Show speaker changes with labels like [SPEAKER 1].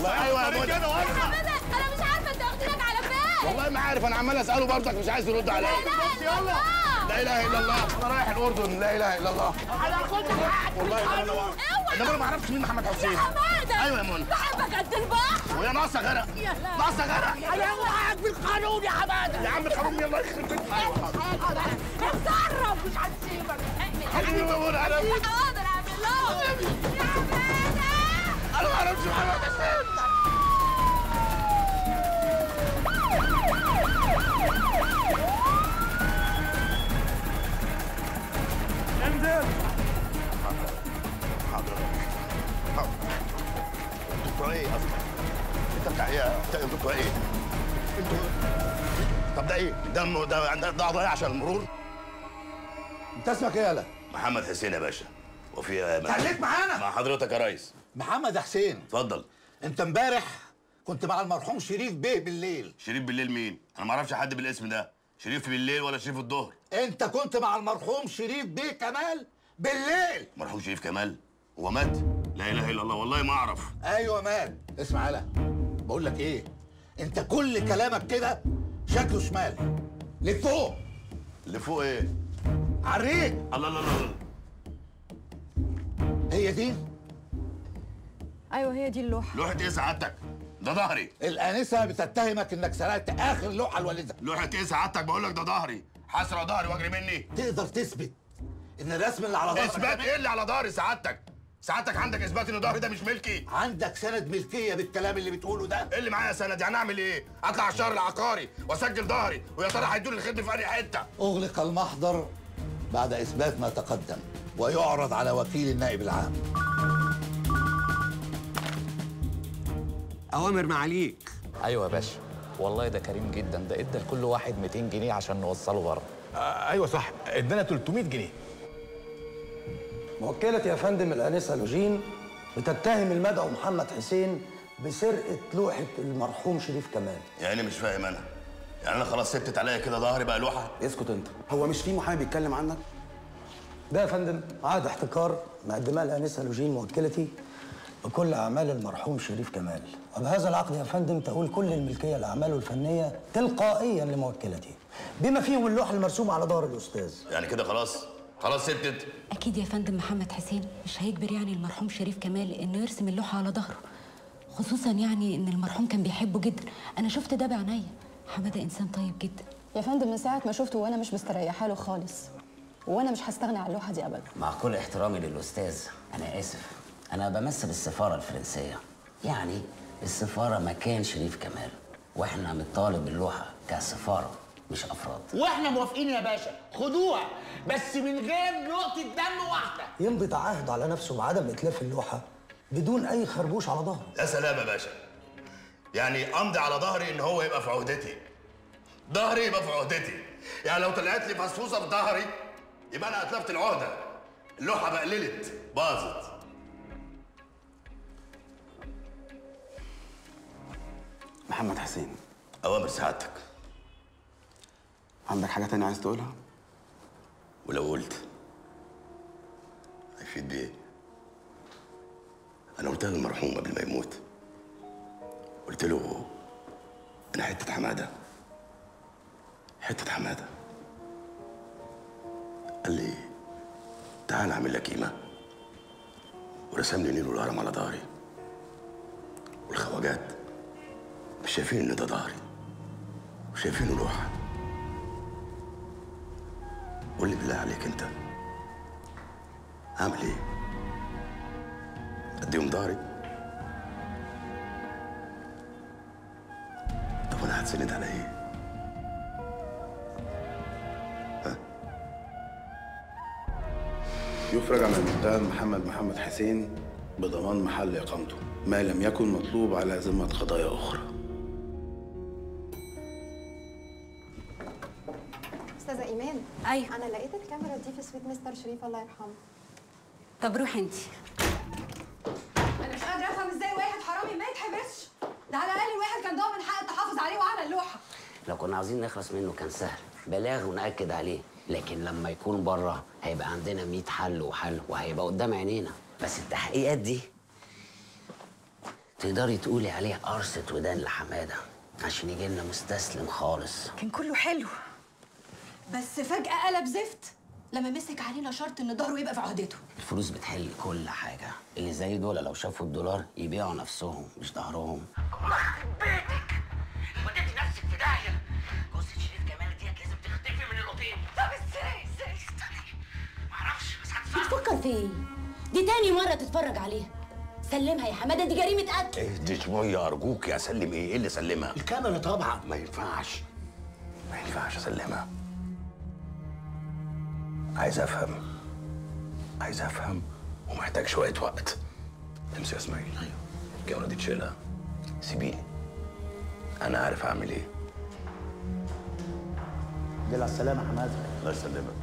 [SPEAKER 1] والله ايوه يا منى
[SPEAKER 2] يا حماده انا مش عارفه انت واخدينك على فين
[SPEAKER 1] والله ما عارف انا عمال اساله برضك مش عايز يرد عليا
[SPEAKER 2] يلا
[SPEAKER 1] لا اله الا الله انا رايح الاردن لا اله الا الله
[SPEAKER 2] انا هاخد حقك
[SPEAKER 1] والله انا ما انما انا ما اعرفش مين محمد حسين
[SPEAKER 2] يا حماده
[SPEAKER 1] ايوه يا منى
[SPEAKER 2] بحبك قد البحر
[SPEAKER 1] وهي ناقصه غرق
[SPEAKER 2] يا لا
[SPEAKER 1] ناقصه غرق
[SPEAKER 2] انا هاخد حقك بالقانون يا حماده
[SPEAKER 1] يا عم حرام يلا يخرب بيتك
[SPEAKER 2] اتصرف مش هنسيبك
[SPEAKER 1] حبيبي يا منى انا
[SPEAKER 2] يا حاضر اعمل له يا حماده
[SPEAKER 1] انا ما اعرفش محمد حسين
[SPEAKER 3] انزل
[SPEAKER 1] حاضر حاضر انتوا ايه اصلا؟ انت بتاع ايه؟ انت انتوا ايه؟ انتوا طب ده ايه؟ ده م- ده ده ده قضايا عشان المرور؟
[SPEAKER 4] انت اسمك ايه يالا؟
[SPEAKER 1] محمد حسين يا باشا وفي يا
[SPEAKER 4] خليك معانا.
[SPEAKER 1] مع حضرتك يا ريس
[SPEAKER 4] محمد حسين
[SPEAKER 1] اتفضل
[SPEAKER 4] انت امبارح كنت مع المرحوم شريف بيه بالليل
[SPEAKER 1] شريف بالليل مين؟ انا ما اعرفش حد بالاسم ده شريف بالليل ولا شريف الظهر
[SPEAKER 4] انت كنت مع المرحوم شريف بيه كمال بالليل
[SPEAKER 1] مرحوم شريف كمال هو مات؟ لا اله الا الله والله ما اعرف
[SPEAKER 4] ايوه مال اسمع يالا بقول لك ايه انت كل كلامك كده شكله شمال لفوق
[SPEAKER 1] اللي فوق ايه؟
[SPEAKER 4] عريك
[SPEAKER 1] الله الله الله الله.
[SPEAKER 4] هي دي
[SPEAKER 5] ايوه هي دي اللوحه
[SPEAKER 1] لوحة ايه سعادتك؟ ده ظهري
[SPEAKER 4] الانسه بتتهمك انك سرقت اخر لوحه لوالدها
[SPEAKER 1] لوحة ايه سعادتك بقول لك ده ظهري حسرة ظهري واجري مني
[SPEAKER 4] تقدر تثبت ان الرسم اللي على ظهرك
[SPEAKER 1] اثبات
[SPEAKER 4] ده-
[SPEAKER 1] ايه اللي على ظهري سعادتك؟ سعادتك عندك اثبات ان ظهري ده مش ملكي
[SPEAKER 4] عندك سند ملكيه بالكلام اللي بتقوله ده
[SPEAKER 1] ايه اللي معايا سند يعني اعمل ايه؟ اطلع على الشهر العقاري واسجل ظهري ويا ترى هيدوني الخدمه في انهي حته؟
[SPEAKER 4] اغلق المحضر بعد اثبات ما تقدم ويعرض على وكيل النائب العام
[SPEAKER 6] اوامر معاليك
[SPEAKER 7] ايوه يا باشا والله ده كريم جدا ده ادى لكل واحد 200 جنيه عشان نوصله بره
[SPEAKER 6] آه ايوه صح ادانا 300 جنيه
[SPEAKER 8] موكلة يا فندم الآنسة لوجين بتتهم المدعو محمد حسين بسرقة لوحة المرحوم شريف كمال
[SPEAKER 1] يعني مش فاهم انا يعني انا خلاص سبتت عليا كده ظهري بقى لوحه
[SPEAKER 9] اسكت انت هو مش في محامي بيتكلم عنك
[SPEAKER 8] ده يا فندم عقد احتكار مقدماه الآنسة لوجين موكلتي بكل أعمال المرحوم شريف كمال وبهذا العقد يا فندم تقول كل الملكية لأعماله الفنية تلقائيا لموكلتي بما فيهم اللوحة المرسومة على ظهر الأستاذ
[SPEAKER 1] يعني كده خلاص خلاص سبتت
[SPEAKER 10] أكيد يا فندم محمد حسين مش هيجبر يعني المرحوم شريف كمال إنه يرسم اللوحة على ظهره خصوصا يعني إن المرحوم كان بيحبه جدا أنا شفت ده بعينيا حمادة إنسان طيب جدا
[SPEAKER 5] يا فندم من ساعه ما شفته وانا مش مستريحه له خالص وانا مش هستغنى عن اللوحه دي ابدا
[SPEAKER 11] مع كل احترامي للأستاذ أنا آسف أنا بمثل السفارة الفرنسية يعني السفارة مكان شريف كمال وإحنا بنطالب باللوحة كسفارة مش أفراد
[SPEAKER 12] واحنا موافقين يا باشا خدوها بس من غير نقطة دم واحدة
[SPEAKER 8] يمضي تعهد على نفسه بعدم إتلاف اللوحة بدون أي خربوش على ظهره
[SPEAKER 1] يا سلام يا باشا يعني امضي على ظهري ان هو يبقى في عهدتي ظهري يبقى في عهدتي يعني لو طلعت لي فصفوصه في ظهري يبقى انا اتلفت العهده اللوحه بقللت باظت
[SPEAKER 9] محمد حسين
[SPEAKER 1] اوامر سعادتك
[SPEAKER 9] عندك حاجه تانية عايز تقولها
[SPEAKER 1] ولو قلت هيفيد بيه انا قلتها للمرحوم قبل ما يموت قلت له انا حته حماده حته حماده قال لي تعال اعمل لك قيمه ورسم لي نيل والهرم على ظهري والخواجات مش شايفين ان ده ظهري وشايفينه لوحه قول لي بالله عليك انت اعمل ايه اديهم ظهري طب انا هتسند على ايه
[SPEAKER 13] يفرج عن المتهم محمد محمد حسين بضمان محل إقامته ما لم يكن مطلوب على ذمة قضايا أخرى
[SPEAKER 14] استاذه ايمان
[SPEAKER 10] ايوه
[SPEAKER 14] انا لقيت الكاميرا دي في سويت مستر شريف الله يرحمه
[SPEAKER 10] طب روحي انت
[SPEAKER 15] انا مش قادره افهم ازاي واحد حرامي ما يتحبسش ده على الاقل الواحد كان ضامن حق التحافظ عليه وعلى اللوحه
[SPEAKER 11] لو كنا عاوزين نخلص منه كان سهل بلاغ ونأكد عليه لكن لما يكون بره هيبقى عندنا 100 حل وحل وهيبقى قدام عينينا بس التحقيقات دي تقدري تقولي عليه قرصة ودان لحمادة عشان يجي لنا مستسلم خالص
[SPEAKER 15] كان كله حلو بس فجأة قلب زفت لما مسك علينا شرط ان ظهره يبقى في عهدته
[SPEAKER 11] الفلوس بتحل كل حاجة اللي زي دول لو شافوا الدولار يبيعوا نفسهم مش ظهرهم
[SPEAKER 12] بيتك وديتي نفسك في داهيه جوزة شريف كمال ديت لازم تختفي من الاوتيل طب ازاي ازاي استني معرفش بس هتصعب
[SPEAKER 10] بتفكر في ايه؟ دي تاني مرة تتفرج عليها سلمها يا حمادة دي جريمة قتل
[SPEAKER 16] اهدي شويه ارجوك يا اسلم ايه؟ ايه اللي اسلمها؟
[SPEAKER 4] الكاميرا طبعا
[SPEAKER 16] ما ينفعش ما ينفعش اسلمها عايز افهم عايز افهم ومحتاج شويه وقت امسك يا اسماعيل ايوه الكاميرا دي تشيلها سيبيني انا عارف اعمل ايه
[SPEAKER 8] دي على السلامه حماده
[SPEAKER 16] الله يسلمك